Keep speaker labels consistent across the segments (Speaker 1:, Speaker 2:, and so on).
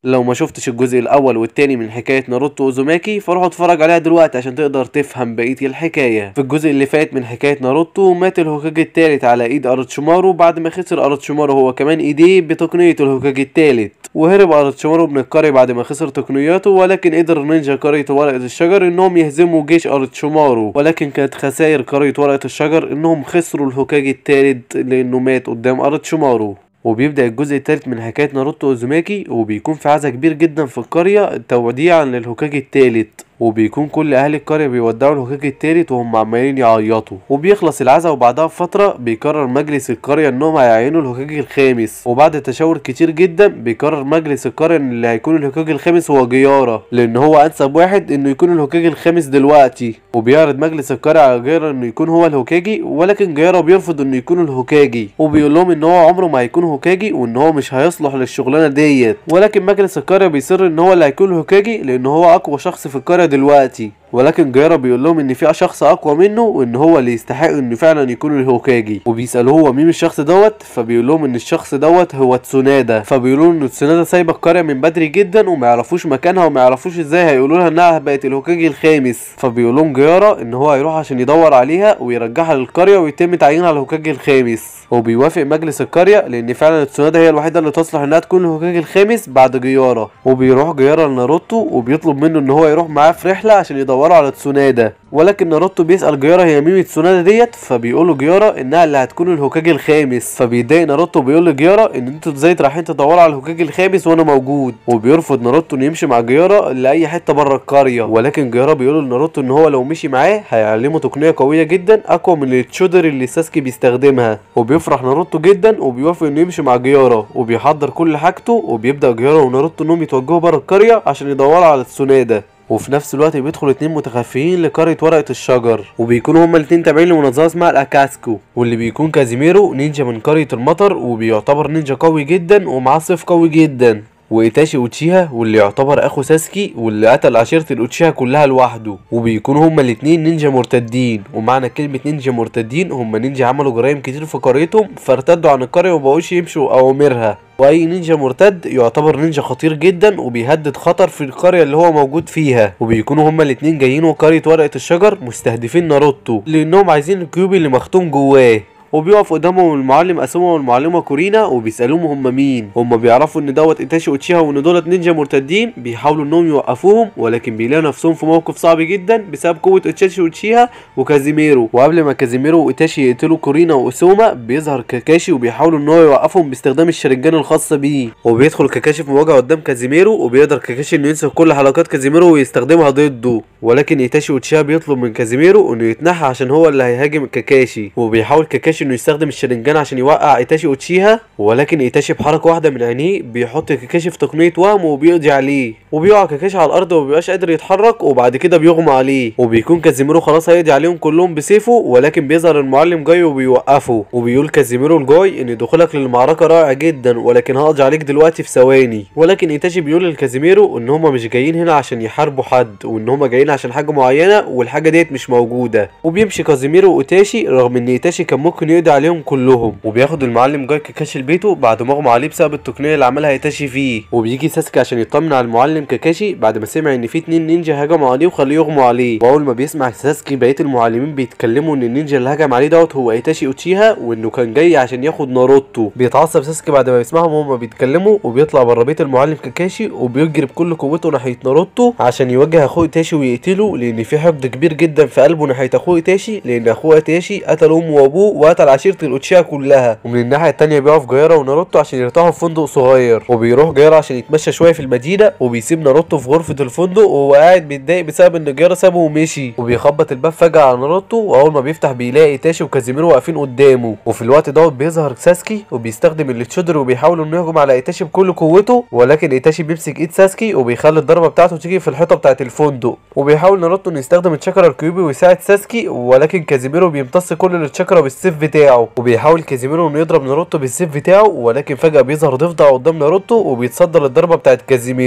Speaker 1: لو ما شفتش الجزء الاول والتاني من حكايه ناروتو اوزوماكي فروح اتفرج عليها دلوقتي عشان تقدر تفهم بقيه الحكايه في الجزء اللي فات من حكايه ناروتو مات الهوكاج التالت على ايد اروتشيمارو بعد ما خسر اروتشيمارو هو كمان ايديه بتقنيه الهوكاج التالت وهرب اروتشيمارو من القرية بعد ما خسر تقنياته ولكن قدر نينجا قرية ورقة الشجر انهم يهزموا جيش اروتشيمارو ولكن كانت خسائر قرية ورقة الشجر انهم خسروا الهوكاج التالت لانه مات قدام اروتشيمارو وبيبدأ الجزء الثالث من حكاية ناروتو اوزوماكي وبيكون في عزا كبير جدا في القرية توديعا للهوكاج الثالث وبيكون كل اهل القريه بيودعوا الهوكاج التالت وهم عمالين يعيطوا وبيخلص العزا وبعدها بفتره بيقرر مجلس القريه انهم هيعينوا الهوكاج الخامس وبعد تشاور كتير جدا بيقرر مجلس القريه ان اللي هيكون الهوكاج الخامس هو جيارة لان هو انسب واحد انه يكون الهوكاج الخامس دلوقتي وبيعرض مجلس القريه على جيارة انه يكون هو الهوكاجي ولكن جيارة بيرفض انه يكون الهوكاجي وبيقول لهم ان هو عمره ما هيكون هوكاجي وان هو مش هيصلح للشغلانه ديت ولكن مجلس القريه بيصر ان هو اللي هيكون الهوكاجي لان هو اقوى شخص في القريه دلوقتي ولكن جيرا بيقول لهم ان في شخص اقوى منه وان هو اللي يستحق انه فعلا يكون الهوكاجي وبيسالوه هو مين الشخص دوت فبيقول لهم ان الشخص دوت هو تسونادا فبيقولوا ان تسونادا سايبه القريه من بدري جدا وما يعرفوش مكانها وما يعرفوش ازاي هيقولوا لها انها بقت الهوكاجي الخامس فبيقول لهم جيرا ان هو هيروح عشان يدور عليها ويرجعها للقريه ويتم تعيينها الهوكاجي الخامس وبيوافق مجلس القرية لأن فعلا تسونادا هي الوحيدة اللي تصلح إنها تكون الهوكاجي الخامس بعد جيارة وبيروح جيارة لناروتو وبيطلب منه إن هو يروح معاه في رحلة عشان يدوروا على تسونادا ولكن ناروتو بيسأل جيارة هي مين تسونادا ديت فبيقول له جيارة إنها اللي هتكون الهوكاجي الخامس فبيتضايق ناروتو بيقول لجيارة إن أنتوا إزاي رايحين تدوروا على الهوكاجي الخامس وأنا موجود وبيرفض ناروتو إنه يمشي مع جيارة لأي حتة بره القرية ولكن جيارة بيقول لناروتو إن هو لو مشي معاه هيعلمه تقنية قوية جدا أقوى من التشودر اللي ساسكي بيستخدمها وبيفرح ناروتو جدا وبيوافق إنه يمشي مع جيارة وبيحضر كل حاجته وبيبدأ جيارة وناروتو إنهم يتوجهوا بره القرية عشان يدوروا على تسونادا وفي نفس الوقت بيدخل اتنين متخفيين لقرية ورقة الشجر وبيكونوا هما الاتنين تابعين لمنظمة اسمها الأكاسكو واللي بيكون كازيميرو نينجا من قرية المطر وبيعتبر نينجا قوي جدا ومعاه سيف قوي جدا وايتاشي اوتشيها واللي يعتبر اخو ساسكي واللي قتل عشيرة الاوتشيها كلها لوحده وبيكونوا هما الاتنين نينجا مرتدين ومعنى كلمة نينجا مرتدين هما نينجا عملوا جرائم كتير في قريتهم فارتدوا عن القرية ومبقوش يمشوا اوامرها واي نينجا مرتد يعتبر نينجا خطير جدا وبيهدد خطر في القرية اللي هو موجود فيها وبيكونوا هما الاتنين جايين وقرية ورقة الشجر مستهدفين ناروتو لانهم عايزين الكيوبي اللي مختوم جواه وبيقف قدامهم المعلم اسوما والمعلمه كورينا وبيسالوهم هم مين هم بيعرفوا ان دوت ايتاشي اوتشيها وان دولت نينجا مرتدين بيحاولوا انهم يوقفوهم ولكن بيلاقوا نفسهم في موقف صعب جدا بسبب قوه ايتاشي اوتشيها وكازيميرو وقبل ما كازيميرو وايتاشي يقتلوا كورينا واسوما بيظهر كاكاشي وبيحاولوا ان هو يوقفهم باستخدام الشرنجان الخاصه بيه وبيدخل كاكاشي في مواجهه قدام كازيميرو وبيقدر كاكاشي انه ينسف كل حلقات كازيميرو ويستخدمها ضده ولكن ايتاشي اوتشيها بيطلب من كازيميرو انه يتنحى عشان هو اللي هيهاجم كاكاشي وبيحاول كاكاشي انه يستخدم الشرنجان عشان يوقع ايتاشي اوتشيها ولكن ايتاشي بحركه واحده من عينيه بيحط كاكاشي في تقنيه وهم وبيقضي عليه وبيقع كاكاشي على الارض ومبيبقاش قادر يتحرك وبعد كده بيغمى عليه وبيكون كازيميرو خلاص هيقضي عليهم كلهم بسيفه ولكن بيظهر المعلم جاي وبيوقفه وبيقول كازيميرو لجاي ان دخولك للمعركه رائع جدا ولكن هقضي عليك دلوقتي في ثواني ولكن ايتاشي بيقول لكازيميرو ان هما مش جايين هنا عشان يحاربوا حد وان هما جايين عشان حاجه معينه والحاجه ديت مش موجوده وبيمشي كازيميرو وايتاشي رغم ان ايتاشي كان ممكن يقضي عليهم كلهم وبياخد المعلم جاي كاكاشي لبيته بعد ما اغمى عليه بسبب التقنيه اللي عملها ايتاشي فيه وبيجي ساسكي عشان يطمن على المعلم كاكاشي بعد ما سمع ان في اتنين نينجا هجموا عليه وخليه يغموا عليه واول ما بيسمع ساسكي بقيه المعلمين بيتكلموا ان النينجا اللي هجم عليه دوت هو ايتاشي اوتشيها وانه كان جاي عشان ياخد ناروتو بيتعصب ساسكي بعد ما يسمعهم هما بيتكلموا وبيطلع بره بيت المعلم كاكاشي وبيجري بكل قوته ناحيه ناروتو عشان يواجه اخوه ايتاشي ويقتله لان في حقد كبير جدا في قلبه ناحيه اخوه ايتاشي لان اخوه ايتاشي قتل امه وابوه وقتل عشيره الاوتشيها كلها ومن الناحيه التانيه بيقف جايرا وناروتو عشان يرتاحوا في فندق صغير وبيروح جايرا عشان يتمشى شويه في المدينه وبيسيب ناروتو في غرفه الفندق وهو قاعد متضايق بسبب ان جايرا سابه ومشي وبيخبط الباب فجاه على ناروتو واول ما بيفتح بيلاقي ايتاشي وكازيميرو واقفين قدامه وفي الوقت دوت بيظهر ساسكي وبيستخدم التشودر وبيحاول انه يهجم على ايتاشي بكل قوته ولكن ايتاشي بيمسك ايد ساسكي وبيخلي الضربه بتاعته تيجي في الحيطه بتاعه الفندق وبيحاول ناروتو انه يستخدم الشاكرا الكيوبي ويساعد ساسكي ولكن كازيميرو بيمتص كل الشاكرا بالسيف بتاعه وبيحاول كازيميرو انه يضرب ناروتو بالسيف بتاعه ولكن فجاه بيظهر ضفدع قدام ناروتو وبيتصدر الضربه بتاعه كازيميرو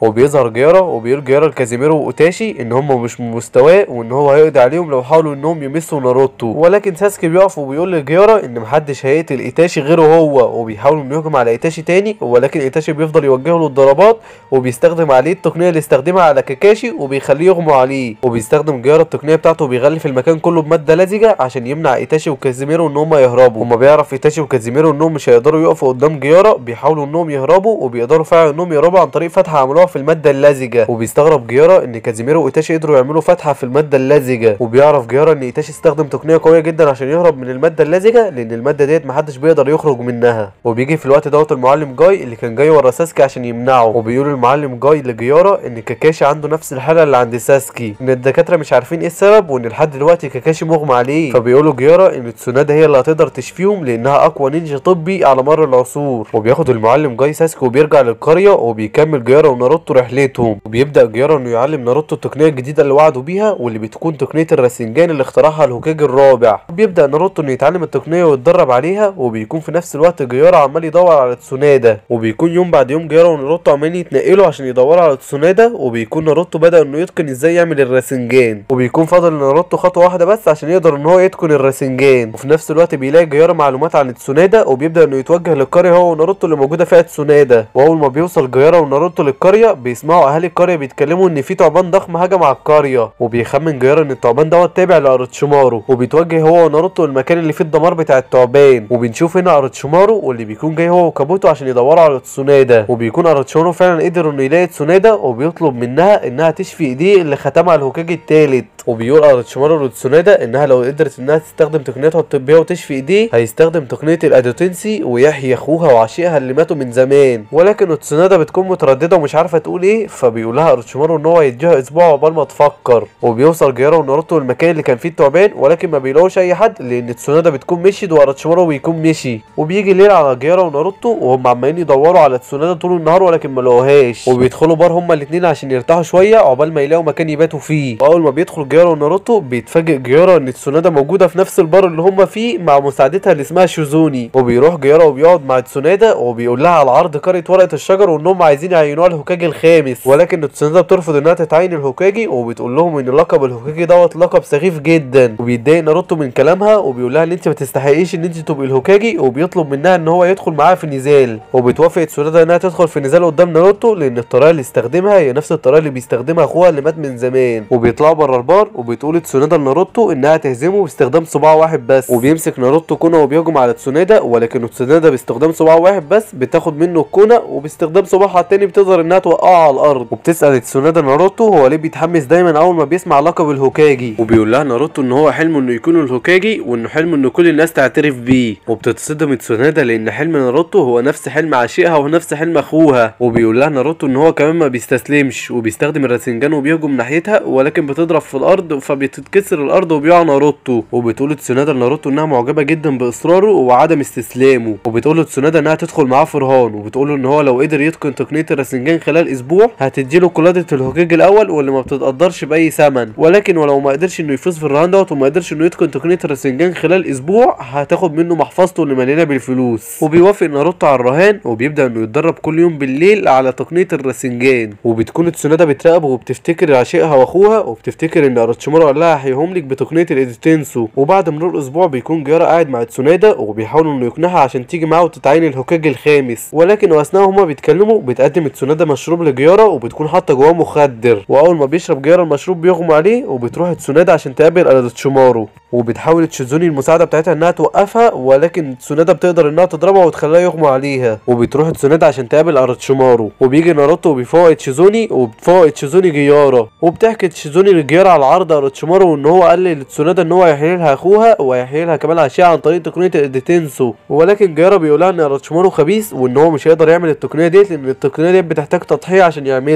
Speaker 1: وبيظهر جيارا وبيقول جيارا لكازيميرو واوتاشي ان هم مش من مستواه وان هو هيقضي عليهم لو حاولوا انهم يمسوا ناروتو ولكن ساسكي بيقف وبيقول لجيارا ان محدش هيقتل ايتاشي غيره هو وبيحاول انه يهجم على ايتاشي تاني ولكن ايتاشي بيفضل يوجه له الضربات وبيستخدم عليه التقنيه اللي استخدمها على كاكاشي وبيخليه يغمى عليه وبيستخدم جيارا التقنيه بتاعته وبيغلف المكان كله بماده لزجه عشان يمنع ايتاشي وكازيميرو ان هم يهربوا وما بيعرف ايتاشي وكازيميرو انهم مش هيقدروا يقفوا قدام جيارا بيحاولوا انهم يهربوا وبيقدروا فعلا انهم يهربوا عن طريق فتحه عملوها في الماده اللزجه وبيستغرب جيارا ان كازيميرو وايتاشي قدروا يعملوا فتحه في الماده اللزجه وبيعرف جيارا ان ايتاشي استخدم تقنيه قويه جدا عشان يهرب من الماده اللزجه لان الماده ديت محدش بيقدر يخرج منها وبيجي في الوقت دوت المعلم جاي اللي كان جاي ورا ساسكي عشان يمنعه وبيقول المعلم جاي لجيارا ان كاكاشي عنده نفس الحاله اللي عند ساسكي ان الدكاتره مش عارفين ايه السبب وان لحد دلوقتي كاكاشي مغمى عليه فبيقولوا جيارا ان تسونادا هي اللي هتقدر تشفيهم لانها اقوى نينجا طبي على مر العصور وبياخد المعلم جاي ساسكي وبيرجع للقريه وبيكمل جيارا وناروتو رحلتهم وبيبدا جيارا انه يعلم ناروتو التقنيه الجديده اللي وعدوا بيها واللي بتكون تقنيه الراسنجان اللي اخترعها الهوكاج الرابع بيبدا ناروتو انه يتعلم التقنيه ويتدرب عليها وبيكون في نفس الوقت جيارا عمال يدور على تسونادا وبيكون يوم بعد يوم جيارا وناروتو عمالين يتنقلوا عشان يدوروا على تسونادا وبيكون ناروتو بدا انه يتقن ازاي يعمل الراسنجان وبيكون فاضل ناروتو خطوه واحده بس عشان يقدر ان هو يتقن الراسنجان وفي نفس الوقت بيلاقي جيارا معلومات عن تسونادا وبيبدا انه يتوجه للقريه هو وناروتو اللي موجوده فيها تسونادا واول ما بيوصل جيارا وناروتو للقريه بيسمعوا اهالي القريه بيتكلموا ان في تعبان ضخم هجم على القريه وبيخمن جيارا ان التعبان دوت تابع لاروتشيمارو وبيتوجه هو وناروتو المكان اللي فيه الدمار بتاع التعبان وبنشوف هنا اروتشيمارو واللي بيكون جاي هو وكابوتو عشان يدوروا على تسونادا وبيكون اروتشيمارو فعلا قدر انه يلاقي تسونادا وبيطلب منها انها تشفي ايديه اللي ختمها الهوكاج التالت وبيقول اروتشيمارو لتسونادا انها لو قدرت انها تستخدم تقنيتها الطبيه وتشفي ايديه هيستخدم تقنيه الادوتنسي ويحيي اخوها وعشيقها اللي ماتوا من زمان ولكن تسونادا بتكون متردده ومش عارفه تقول ايه فبيقول لها اروتشيمارو ان هو يديها اسبوع عقبال ما تفكر وبيوصل جيارا وناروتو المكان اللي كان فيه التعبان ولكن ما بيلاقوش اي حد لان تسونادا بتكون مشيت واروتشيمارو بيكون مشي وبيجي الليل على جيارا وناروتو وهم عمالين يدوروا على تسونادا طول النهار ولكن ما لقوهاش وبيدخلوا بار هما الاثنين عشان يرتاحوا شويه عقبال ما يلاقوا مكان يباتوا فيه واول ما بيدخل جيارا وناروتو بيتفاجئ جيارا ان تسونادا موجوده في نفس البار اللي هما فيه مع مساعدتها اللي اسمها شوزوني وبيروح جيارا وبيقعد مع تسونادا وبيقول لها على عرض قريه ورقه الشجر وانهم عايزين يعينوها الهوكاجي الخامس ولكن تسونادا بترفض انها تتعين الهوكاجي وبتقول لهم ان لقب الهوكاجي دوت لقب سخيف جدا وبيتضايق ناروتو من كلامها وبيقول لها ان انت ما تستحقيش ان انت تبقي الهوكاجي وبيطلب منها ان هو يدخل معاها في النزال وبتوافق تسونادا انها تدخل في النزال قدام ناروتو لان الطريقه اللي استخدمها هي نفس الطريقه اللي بيستخدمها اخوها اللي مات من زمان وبيطلعوا بره البار وبتقول تسونادا لناروتو انها تهزمه باستخدام صباع واحد بس وبيمسك ناروتو كونا وبيهجم على تسونادا ولكن تسونادا باستخدام صباع واحد بس بتاخد منه الكونا وباستخدام صباعها التاني بتقدر انها توقعه على الارض وبتسال تسونادا ناروتو هو ليه بيتحمس دايما اول ما بيسمع لقب الهوكاجي وبيقول لها ناروتو ان هو حلمه انه يكون الهوكاجي وانه حلمه ان كل الناس تعترف بيه وبتتصدم تسونادا لان حلم ناروتو هو نفس حلم عشيقها ونفس حلم اخوها وبيقول لها ناروتو ان هو كمان ما بيستسلمش وبيستخدم الراسنجان وبيهجم ناحيتها ولكن بتضرب في الارض فبتتكسر الارض وبيقع ناروتو وبتقول تسونادا لناروتو انها معجبه جدا باصراره وعدم استسلامه وبتقول تسونادا انها تدخل معاه في رهان وبتقول له ان هو لو قدر يتقن تقنيه الراسنجان خلال اسبوع هتديله قلاده الهوكاج الاول واللي ما بتتقدرش باي ثمن ولكن ولو ما قدرش انه يفوز في الرهان دوت وما قدرش انه يتقن تقنيه الراسنجان خلال اسبوع هتاخد منه محفظته اللي مليانه بالفلوس وبيوافق ناروتو على الرهان وبيبدا انه يتدرب كل يوم بالليل على تقنيه الراسنجان وبتكون تسونادا بتراقبه وبتفتكر عشيقها واخوها وبتفتكر ان اروتشيمارو قال لها هيهم لك بتقنيه الايديتنسو وبعد مرور اسبوع بيكون جيارا قاعد مع تسونادا وبيحاول انه يقنعها عشان تيجي معاه وتتعين الهوكاج الخامس ولكن واثناء هما بيتكلموا بتقدم تسونادا مشروب لجيارا وبتكون حاطه جواه مخدر واول ما بيشرب جيارا المشروب بيغمى عليه وبتروح تسونادا عشان تقابل اروتشيمارو وبتحاول تشيزوني المساعده بتاعتها انها توقفها ولكن تسونادا بتقدر انها تضربها وتخليها يغمى عليها وبتروح تسونادا عشان تقابل اروتشيمارو وبيجي ناروتو وبيفوق تشيزوني وبتفوق تشيزوني جيارا وبتحكي تشيزوني لجيارا على عرض اروتشيمارو ان هو قال لتسونادا ان هو هيحيي لها اخوها وهيحيي لها كمان عشية عن طريق تقنيه الاديتنسو ولكن جيارا بيقول لها ان اروتشيمارو خبيث وان هو مش هيقدر يعمل التقنيه ديت لان التقنيه ديت بتحتاج تضحيه عشان يعملها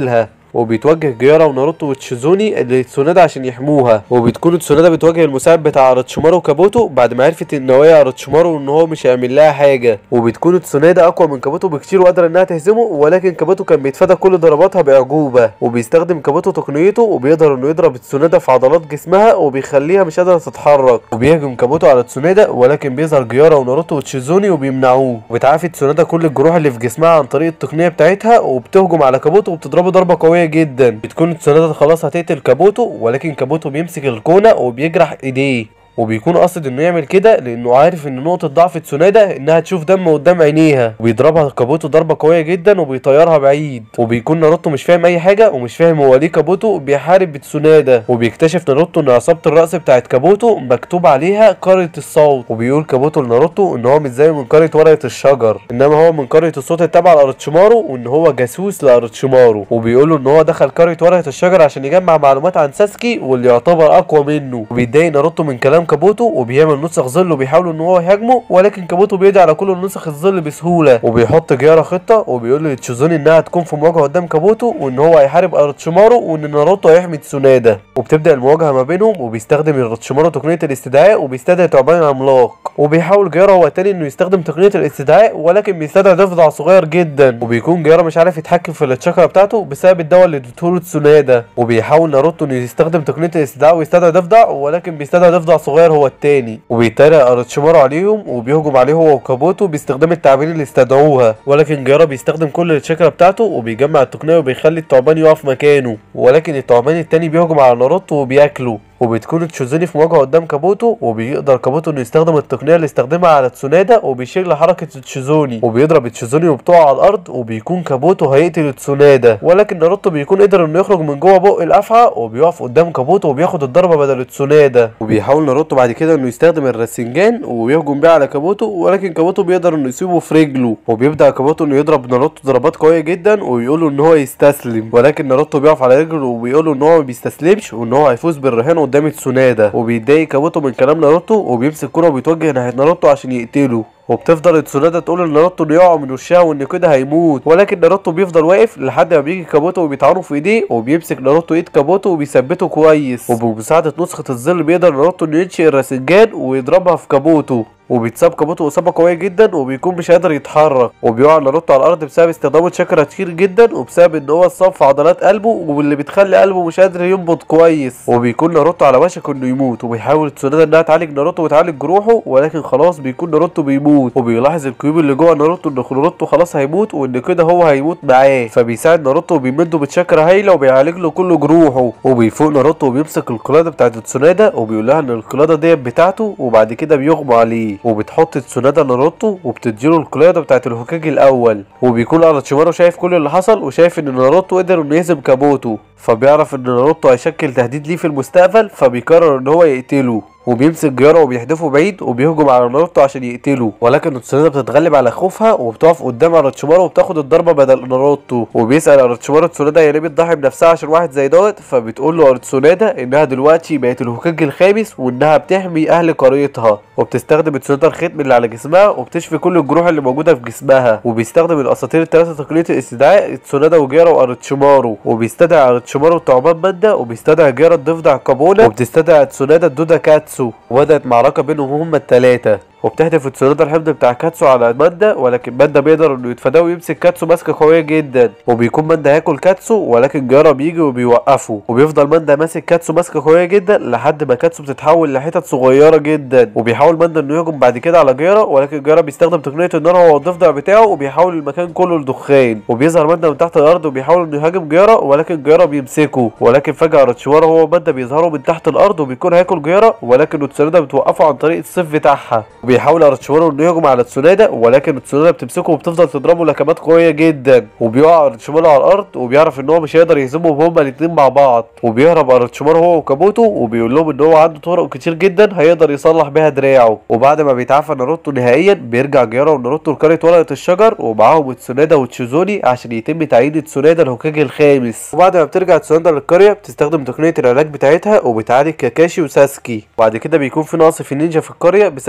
Speaker 1: وبيتوجه جيارا وناروتو وتشيزوني لتسونادا عشان يحموها وبتكون تسونادا بتواجه المساعد بتاع اروتشيمارو وكابوتو بعد ما عرفت ان هي اروتشيمارو وان هو مش هيعمل لها حاجه وبتكون تسونادا اقوى من كابوتو بكتير وقادره انها تهزمه ولكن كابوتو كان بيتفادى كل ضرباتها باعجوبه وبيستخدم كابوتو تقنيته وبيقدر انه يضرب تسونادا في عضلات جسمها وبيخليها مش قادره تتحرك وبيهجم كابوتو على تسونادا ولكن بيظهر جيارا وناروتو وتشيزوني وبيمنعوه وبتعافي تسونادا كل الجروح اللي في جسمها عن طريق التقنيه بتاعتها وبتهجم على كابوتو وبتضربه ضربه قويه جدا بتكون تسونادا خلاص هتقتل كابوتو ولكن كابوتو بيمسك الكونه وبيجرح ايديه وبيكون قاصد انه يعمل كده لانه عارف ان نقطه ضعف تسونادا انها تشوف دم قدام عينيها وبيضربها كابوتو ضربه قويه جدا وبيطيرها بعيد وبيكون ناروتو مش فاهم اي حاجه ومش فاهم هو ليه كابوتو بيحارب بتسونادا وبيكتشف ناروتو ان عصابه الرأس بتاعت كابوتو مكتوب عليها قريه الصوت وبيقول كابوتو لناروتو ان هو مش زي من قريه ورقه الشجر انما هو من قريه الصوت التابعه لاروتشيمارو وان هو جاسوس لاروتشيمارو وبيقول له ان هو دخل قريه ورقه الشجر عشان يجمع معلومات عن ساسكي واللي يعتبر اقوى منه وبيتضايق ناروتو من كلام كابوتو وبيعمل نسخ ظل وبيحاول ان هو يهاجمه ولكن كابوتو بيقضي على كل نسخ الظل بسهوله وبيحط جيارا خطه وبيقول لتشيزوني انها تكون في مواجهه قدام كابوتو وان هو هيحارب اروتشيمارو وان ناروتو هيحمي تسونادا وبتبدا المواجهه ما بينهم وبيستخدم اروتشيمارو تقنيه الاستدعاء وبيستدعي تعبان عملاق وبيحاول جيارا هو تاني انه يستخدم تقنيه الاستدعاء ولكن بيستدعي ضفدع صغير جدا وبيكون جيارا مش عارف يتحكم في التشاكرا بتاعته بسبب الدواء اللي اديته تسونادا وبيحاول ناروتو انه يستخدم تقنيه الاستدعاء ويستدعي ضفدع ولكن بيستدعي ضفدع صغير هو التاني وبيتريق اروتشيمارو عليهم وبيهجم عليه هو وكابوتو باستخدام التعابين اللي استدعوها ولكن جيارا بيستخدم كل التشاكرا بتاعته وبيجمع التقنيه وبيخلي الثعبان يقف مكانه ولكن الثعبان التاني بيهجم على ناروتو وبياكله وبتكون تشوزوني في مواجهه قدام كابوتو وبيقدر كابوتو انه يستخدم التقنيه اللي استخدمها على تسونادا وبيشير لحركه تشيزوني وبيضرب تشيزوني وبتقع على الارض وبيكون كابوتو هيقتل تسونادا ولكن ناروتو بيكون قدر انه يخرج من جوه بق الافعى وبيقف قدام كابوتو وبياخد الضربه بدل تسونادا وبيحاول ناروتو بعد كده انه يستخدم الراسنجان ويهجم بيه على كابوتو ولكن كابوتو بيقدر انه يسيبه في رجله وبيبدا كابوتو انه يضرب ناروتو ضربات قويه جدا ويقول له ان هو يستسلم ولكن ناروتو بيقف على رجله وبيقول له ان هو ما بيستسلمش وان هو هيفوز بالرهان قدام تسونادا وبيتضايق كابوتو من كلام ناروتو وبيمسك كرة وبيتوجه ناحية ناروتو عشان يقتله وبتفضل تسونادا تقول لناروتو انه يقع من وشها وان كده هيموت ولكن ناروتو بيفضل واقف لحد ما بيجي كابوتو وبيتعاروا في ايديه وبيمسك ناروتو ايد كابوتو وبيثبته كويس وبمساعدة نسخة الظل بيقدر ناروتو انه ينشئ الراسنجان ويضربها في كابوتو وبيتصاب كابوتو اصابه قويه جدا وبيكون مش قادر يتحرك وبيقع ناروتو على الارض بسبب استخدامه تشاكرا كتير جدا وبسبب ان هو اتصاب في عضلات قلبه واللي بتخلي قلبه مش قادر ينبض كويس وبيكون ناروتو على وشك انه يموت وبيحاول تسونادا انها تعالج ناروتو وتعالج جروحه ولكن خلاص بيكون ناروتو بيموت وبيلاحظ الكيوب اللي جوه ناروتو ان ناروتو خلاص هيموت وان كده هو هيموت معاه فبيساعد ناروتو وبيمده بتشاكرا هايله وبيعالج له كل جروحه وبيفوق ناروتو وبيمسك القلاده بتاعت تسونادا وبيقول لها ان القلاده ديت بتاعته وبعد كده بيغمى عليه وبتحط تسونادا ناروتو وبتديله القلاده بتاعت الهوكاجي الاول وبيكون اروتشيمارو شايف كل اللي حصل وشايف ان ناروتو قدر انه يهزم كابوتو فبيعرف ان ناروتو هيشكل تهديد ليه في المستقبل فبيقرر ان هو يقتله وبيمسك جيارا وبيحدفه بعيد وبيهجم على ناروتو عشان يقتله ولكن تسونادا بتتغلب على خوفها وبتقف قدام اروتشيمارو وبتاخد الضربه بدل ناروتو وبيسال اروتشيمارو تسونادا هي ليه بتضحي بنفسها عشان واحد زي دوت فبتقول له تسونادا انها دلوقتي بقت الهوكاجي الخامس وانها بتحمي اهل قريتها وبتستخدم تسونادا الختم اللي على جسمها وبتشفي كل الجروح اللي موجوده في جسمها وبيستخدم الاساطير الثلاثه تقنيه الاستدعاء تسونادا وجيارا واروتشيمارو وبيستدعي اروتشيمارو الثعبان ماده وبيستدعي جيارا الضفدع كابونا وبتستدعي تسونادا الدودا كاتسو وبدأت معركة بينهم هما التلاتة وبتهدف تسونادا الحمض بتاع كاتسو على ماندا ولكن ماندا بيقدر انه يتفاداه ويمسك كاتسو ماسكه قويه جدا وبيكون ماندا هياكل كاتسو ولكن جارا بيجي وبيوقفه وبيفضل ماندا ماسك كاتسو ماسكه قويه جدا لحد ما كاتسو بتتحول لحتت صغيره جدا وبيحاول ماندا انه يهجم بعد كده على جارا ولكن جارا بيستخدم تقنيه النار هو والضفدع بتاعه وبيحول المكان كله لدخان وبيظهر ماندا من تحت الارض وبيحاول انه يهاجم جارا ولكن جارا بيمسكه ولكن فجاه راتشوارا هو وماندا بيظهروا من تحت الارض وبيكون هياكل جارا ولكن تسونادا بتوقفه عن طريق السيف بتاعها وبيحاول راتشوارا انه يهجم على تسونادا ولكن تسونادا بتمسكه وبتفضل تضربه لكمات قويه جدا وبيقع ارتشيمارو على الارض وبيعرف ان هو مش هيقدر يهزمهم هما الاتنين مع بعض وبيهرب ارتشيمارو هو وكابوتو وبيقول لهم ان هو عنده طرق كتير جدا هيقدر يصلح بيها دراعه وبعد ما بيتعافى ناروتو نهائيا بيرجع جيارا وناروتو لقريه ورقه الشجر ومعاهم تسونادا وتشيزوني عشان يتم تعيين تسونادا الهوكاجي الخامس وبعد ما بترجع تسونادا للقريه بتستخدم تقنيه العلاج بتاعتها وبتعالج كاكاشي وساسكي وبعد كده بيكون في نقص في النينجا في القريه بسبب المهمات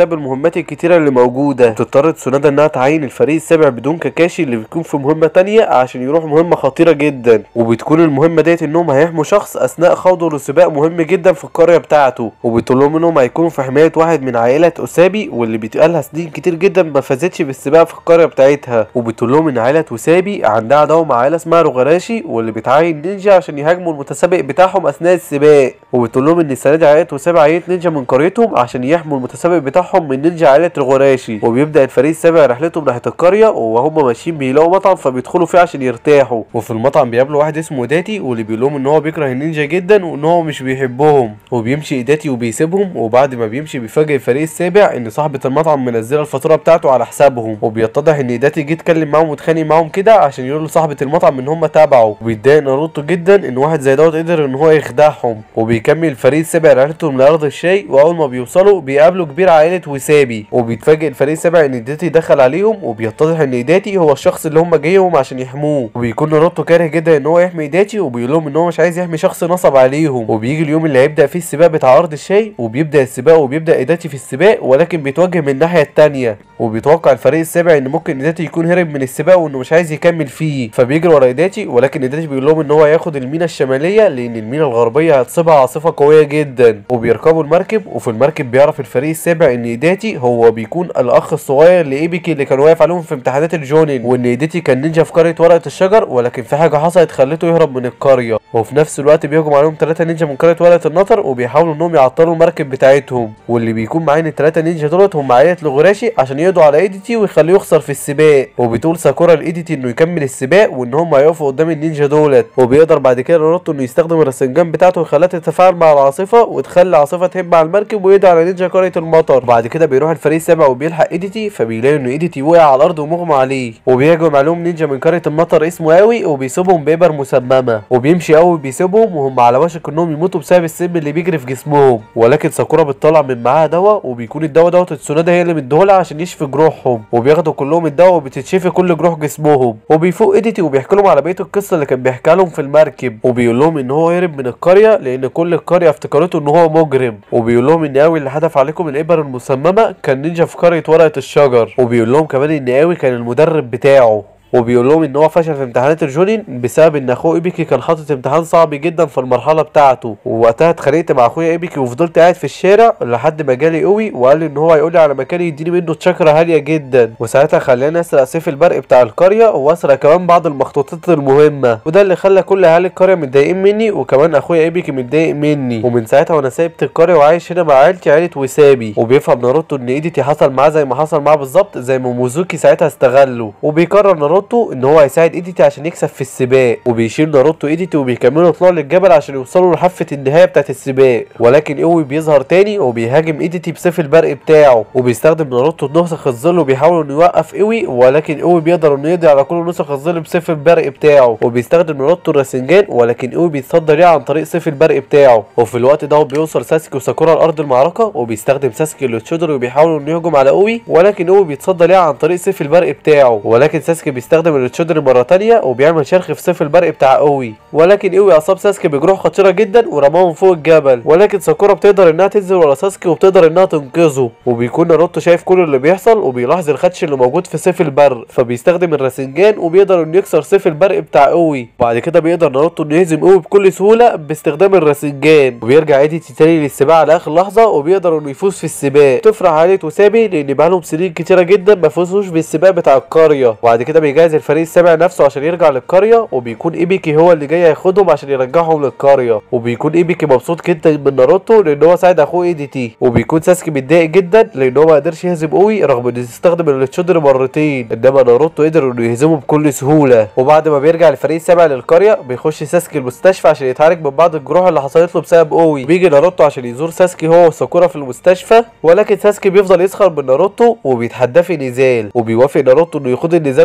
Speaker 1: المهمات الكتيرة اللي موجودة بتضطر تسونادا انها تعين الفريق السابع بدون كاكاشي اللي بيكون في مهمة تانية عشان يروح مهمة خطيرة جدا وبتكون المهمة ديت انهم هيحموا شخص اثناء خوضه لسباق مهم جدا في القرية بتاعته وبتقول لهم انهم هيكونوا في حماية واحد من عائلة اسابي واللي بيتقالها سنين كتير جدا ما فازتش بالسباق في القرية بتاعتها وبتقول لهم ان عائلة وسابي عندها عداوة مع عائلة اسمها روغراشي واللي بتعين نينجا عشان يهاجموا المتسابق بتاعهم اثناء السباق وبتقول لهم ان السنة دي عائلة وسابي عينت نينجا من قريتهم عشان يحموا المتسابق بتاعهم من نينجا عائلة روغراشي وبيبدأ الفريق السابع رحلتهم ناحية القرية وهم ماشيين بيلاقوا مطعم فبيدخلوا فيه عشان يرتاحوا وفي المطعم بيقابلوا واحد اسمه داتي واللي بيقول لهم ان هو بيكره النينجا جدا وان هو مش بيحبهم وبيمشي ايداتي وبيسيبهم وبعد ما بيمشي بيفاجئ الفريق السابع ان صاحبة المطعم منزله الفاتورة بتاعته على حسابهم وبيتضح ان ايداتي جه اتكلم معاهم واتخانق معاهم كده عشان يقول لصاحبة المطعم ان هم تابعوا وبيتضايق ناروتو جدا ان واحد زي دوت قدر ان هو يخدعهم وبيكمل الفريق السابع رحلتهم لارض الشاي واول ما بيوصلوا بيقابلوا كبير عائلة وسابي وبيتفاجئ الفريق السابع ان ايداتي دخل عليهم وبيتضح ان ايداتي هو الشخص اللي هم جايهم عشان يحموه وبيكون ناروتو كاره جدا ان هو يحمي ايداتي وبيقول لهم ان هو مش عايز يحمي شخص نصب عليهم وبيجي اليوم اللي هيبدا فيه السباق بتاع ارض الشاي وبيبدا السباق وبيبدا ايداتي في السباق ولكن بيتوجه من الناحيه التانية وبيتوقع الفريق السابع ان ممكن ايداتي يكون هرب من السباق وانه مش عايز يكمل فيه فبيجري ورا ايداتي ولكن ايداتي بيقول لهم ان هو هياخد المينا الشماليه لان المينا الغربيه هتصيبها عاصفه قويه جدا وبيركبوا المركب وفي المركب بيعرف الفريق السابع ان ايداتي هو بيكون الاخ الصغير لايبيكي اللي كان واقف عليهم في امتحانات الجونين وان ايداتي كان نينجا في قريه ورقه الشجر ولكن في حاجه حصلت خلته يهرب من القريه وفي نفس الوقت بيهجم عليهم ثلاثه نينجا من قريه ورقه النطر وبيحاولوا انهم يعطلوا المركب بتاعتهم واللي بيكون معاهم الثلاثه نينجا دولت هم عائله لغراشي عشان يقضوا على ايديتي ويخليه يخسر في السباق وبتقول ساكورا لايديتي انه يكمل السباق وان هم هيقفوا قدام النينجا دولت وبيقدر بعد كده ناروتو انه يستخدم الرسنجان بتاعته ويخليها تتفاعل مع العاصفه وتخلي العاصفه تهب على المركب ويقضي على نينجا قريه المطر بعد كده بيروح الفريق السابع وبيلحق ايديتي فبيلاقي ان ايديتي وقع على الارض ومغمى عليه وبيهجم عليهم نينجا من قريه المطر اسمه قوي وبيسيبهم بإبر مسممه وبيمشي قوي بيسيبهم وهم على وشك انهم يموتوا بسبب السم اللي بيجري في جسمهم ولكن ساكورا بتطلع من معاها دواء وبيكون الدواء دوت تسونادا هي اللي مديهولها عشان يشفي جروحهم وبياخدوا كلهم الدواء وبتتشفي كل جروح جسمهم وبيفوق ايديتي وبيحكي لهم على بقيه القصه اللي كان بيحكيها لهم في المركب وبيقول لهم ان هو هرب من القريه لان كل القريه افتكرته ان هو مجرم وبيقول لهم ان قوي اللي حدف عليكم الابر المسممه كان نينجا في قريه ورقه الشجر وبيقول لهم كمان ان قوي كان المدرب بتاعه وبيقول لهم ان هو فشل في امتحانات الجونين بسبب ان اخوه ايبيكي كان حاطط امتحان صعب جدا في المرحله بتاعته ووقتها اتخانقت مع اخويا ايبيكي وفضلت قاعد في الشارع لحد ما جالي قوي وقال لي ان هو هيقول لي على مكان يديني منه تشاكرا عاليه جدا وساعتها خلاني اسرق سيف البرق بتاع القريه واسرق كمان بعض المخطوطات المهمه وده اللي خلى كل اهالي القريه متضايقين مني وكمان اخويا ايبيكي متضايق مني ومن ساعتها وانا سايبت القريه وعايش هنا مع عيلتي عيله وسابي وبيفهم ناروتو ان ايديتي حصل معاه زي ما حصل معاه بالظبط زي ما موزوكي ساعتها استغله وبيقرر ناروتو ان هو هيساعد ايديتي عشان يكسب في السباق وبيشيل ناروتو ايديتي وبيكملوا يطلعوا للجبل عشان يوصلوا لحافه النهايه بتاعه السباق ولكن اوي بيظهر تاني وبيهاجم ايديتي بسيف البرق بتاعه وبيستخدم ناروتو نسخ الظل وبيحاول انه يوقف اوي ولكن اوي بيقدر انه يقضي على كل نسخ الظل بسيف البرق بتاعه وبيستخدم ناروتو الراسنجان ولكن اوي بيتصدى ليه عن طريق سيف البرق بتاعه وفي الوقت ده بيوصل ساسكي وساكورا لارض المعركه وبيستخدم ساسكي للتشودر وبيحاول انه يهجم على اوي ولكن اوي بيتصدى ليه عن طريق سيف البرق بتاعه ولكن ساسكي بيستخدم التشودر مره تانية وبيعمل شرخ في سيف البرق بتاع اوي ولكن اوي اصاب ساسكي بجروح خطيره جدا ورماهم فوق الجبل ولكن ساكورا بتقدر انها تنزل ورا ساسكي وبتقدر انها تنقذه وبيكون ناروتو شايف كل اللي بيحصل وبيلاحظ الخدش اللي موجود في سيف البرق فبيستخدم الراسنجان وبيقدر انه يكسر سيف البرق بتاع اوي وبعد كده بيقدر ناروتو انه يهزم اوي بكل سهوله باستخدام الراسنجان وبيرجع ايديتي تاني للسباق على اخر لحظه وبيقدر انه يفوز في السباق تفرح عائله وسابي لان بقالهم سنين كتيره جدا ما فازوش بالسباق بتاع القريه وبعد كده بيجهز الفريق السابع نفسه عشان يرجع للقريه وبيكون ايبيكي هو اللي جاي ياخدهم عشان يرجعهم للقريه وبيكون ايبيكي مبسوط جدا من ناروتو لان هو ساعد اخوه ايديتي وبيكون ساسكي متضايق جدا لان هو ما قدرش يهزم اوي رغم انه استخدم التشودر مرتين انما ناروتو قدر انه يهزمه بكل سهوله وبعد ما بيرجع الفريق السابع للقريه بيخش ساسكي المستشفى عشان يتعالج من بعض الجروح اللي حصلت له بسبب اوي بيجي ناروتو عشان يزور ساسكي هو وساكورا في المستشفى ولكن ساسكي بيفضل يسخر من ناروتو وبيتحداه في نزال وبيوافق ناروتو انه يخوض النزال قدام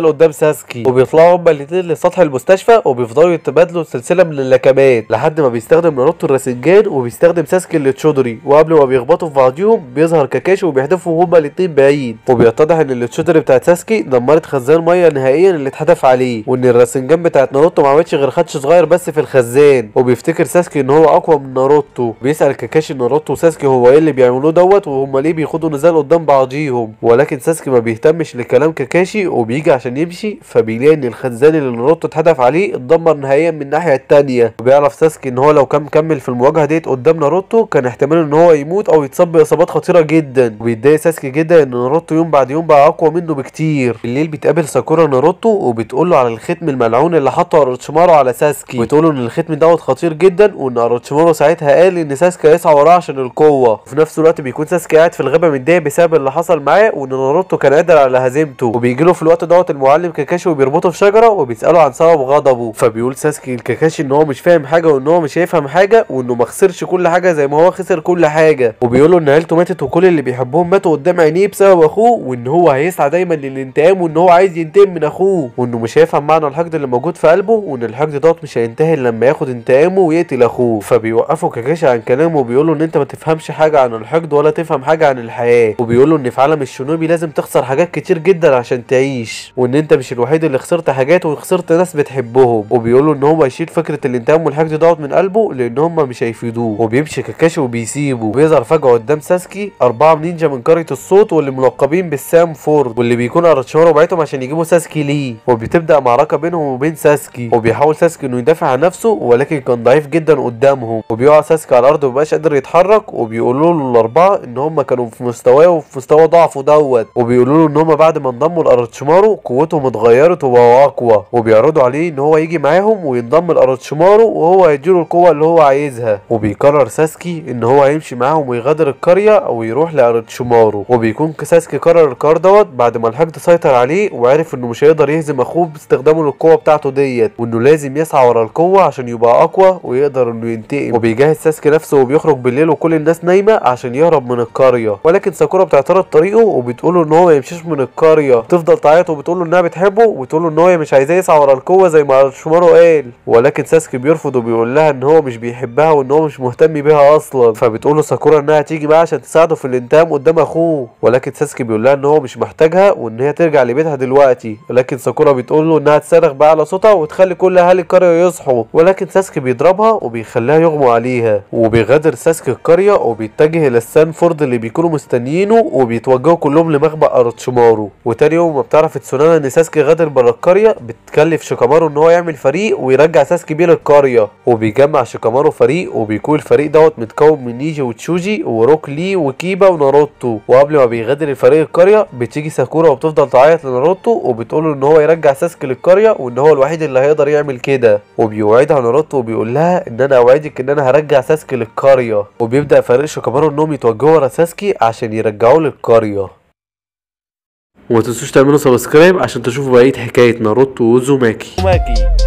Speaker 1: ساسكي وبيطلعوا هما الاتنين لسطح المستشفى وبيفضلوا يتبادلوا سلسله من اللكمات لحد ما بيستخدم ناروتو الراسنجان وبيستخدم ساسكي التشودري وقبل ما بيخبطوا في بعضيهم بيظهر كاكاشي وبيحدفوا هما الاتنين بعيد وبيتضح ان التشودري بتاعت ساسكي دمرت خزان ميه نهائيا اللي اتحدف عليه وان الراسنجان بتاعت ناروتو ما عملتش غير خدش صغير بس في الخزان وبيفتكر ساسكي ان هو اقوى من ناروتو بيسال كاكاشي ناروتو وساسكي هو ايه اللي بيعملوه دوت وهما ليه بيخوضوا نزال قدام بعضيهم ولكن ساسكي ما بيهتمش لكلام كاكاشي وبيجي عشان يمشي فبيلاقي ان الخزان اللي ناروتو اتهدف عليه اتدمر نهائيا من الناحيه التانية وبيعرف ساسكي ان هو لو كان مكمل في المواجهه ديت قدام ناروتو كان احتمال ان هو يموت او يتصاب باصابات خطيره جدا وبيتضايق ساسكي جدا ان ناروتو يوم بعد يوم بقى اقوى منه بكتير بالليل بيتقابل ساكورا ناروتو وبتقول له على الختم الملعون اللي حطه اروتشيمارو على ساسكي وبتقول له ان الختم دوت خطير جدا وان اروتشيمارو ساعتها قال ان ساسكي هيسعى وراه عشان القوه وفي نفس الوقت بيكون ساسكي قاعد في الغابه متضايق بسبب اللي حصل معاه وان ناروتو كان قادر على هزيمته وبيجي له في الوقت دوت المعلم كاكاشي وبيربطه في شجره وبيساله عن سبب غضبه فبيقول ساسكي لكاكاشي ان هو مش فاهم حاجه وان هو مش هيفهم حاجه وانه ما خسرش كل حاجه زي ما هو خسر كل حاجه وبيقول له ان عيلته ماتت وكل اللي بيحبهم ماتوا قدام عينيه بسبب اخوه وان هو هيسعى دايما للانتقام وان هو عايز ينتقم من اخوه وانه مش هيفهم معنى الحقد اللي موجود في قلبه وان الحقد دوت مش هينتهي إلا لما ياخد انتقامه ويقتل اخوه فبيوقفوا كاكاشي عن كلامه وبيقول له ان انت ما تفهمش حاجه عن الحقد ولا تفهم حاجه عن الحياه وبيقول له ان في عالم الشينوبي لازم تخسر حاجات كتير جدا عشان تعيش وان انت مش الوحيد اللي خسرت حاجات وخسرت ناس بتحبهم وبيقول له ان هو يشيل فكره الانتقام والحقد دوت من قلبه لان هم مش هيفيدوه وبيمشي كاكاشي وبيسيبه وبيظهر فجاه قدام ساسكي اربعه نينجا من قريه الصوت واللي ملقبين بالسام فورد واللي بيكون اراتشيمارو بعتهم عشان يجيبوا ساسكي ليه وبتبدا معركه بينهم وبين ساسكي وبيحاول ساسكي انه يدافع عن نفسه ولكن كان ضعيف جدا قدامهم وبيقع ساسكي على الارض ومبقاش قادر يتحرك وبيقولوا له الاربعه ان هم كانوا في مستواه وفي مستوى ضعفه دوت وبيقولوا له ان هم بعد ما انضموا لاراتشيمارو قوتهم اتغيرت وبقوا اقوى وبيعرضوا عليه ان هو يجي معاهم وينضم لاراتشيمارو وهو هيديله القوه اللي هو عايزها وبيقرر ساسكي ان هو هيمشي معاهم ويغادر القريه او يروح لاراتشيمارو وبيكون ساسكي قرر القرار دوت بعد ما الحقد سيطر عليه وعرف انه مش هيقدر يهزم اخوه باستخدامه للقوه بتاعته ديت وانه لازم يسعى ورا القوه عشان يبقى اقوى ويقدر انه ينتقم وبيجهز ساسكي نفسه وبيخرج بالليل وكل الناس نايمه عشان يهرب من القريه ولكن ساكورا بتعترض طريقه وبتقول له ان هو ما يمشيش من القريه تفضل تعيط وبتقول له انها بتحبه وبتقول له ان هو مش عايزاه يسعى ورا القوه زي ما شومارو قال ولكن ساسكي بيرفض وبيقول لها ان هو مش بيحبها وان هو مش مهتم بيها اصلا فبتقول له ساكورا انها تيجي معاه عشان تساعده في الانتقام قدام اخوه ولكن ساسكي بيقول لها ان هو مش محتاجها وان هي ترجع لبيتها دلوقتي ولكن ساكورا بتقول له انها تصرخ بأعلى صوتها وتخلي كل اهالي القريه يصحوا ولكن ساسكي بيضربها وبيخليها يغمى عليها وبيغادر ساسكي القريه وبيتجه الى ستانفورد اللي بيكونوا مستنيينه وبيتوجهوا كلهم لمخبأ اراتشيمارو وتاني يوم ما بتعرف تسونانا ان ساسكي غادر بره القريه بتكلف شيكامارو ان هو يعمل فريق ويرجع ساسكي بيه للقريه وبيجمع شيكامارو فريق وبيكون الفريق دوت متكون من نيجي وتشوجي وروك لي وكيبا وناروتو وقبل ما بيغادر الفريق القريه بتيجي ساكورا وبتفضل تعيط لناروتو وبتقول له ان هو يرجع ساسكي للقريه وان هو الوحيد اللي هيقدر يعمل كده وبيوعدها ناروتو وبيقول لها ان انا اوعدك ان انا هرجع ساسكي للقريه وبيبدا فريق شيكامارو انهم يتوجهوا ورا ساسكي عشان يرجعوه للقريه وما تنسوش تعملوا سبسكرايب عشان تشوفوا بقيه حكايه ناروتو وزوماكي
Speaker 2: ماكي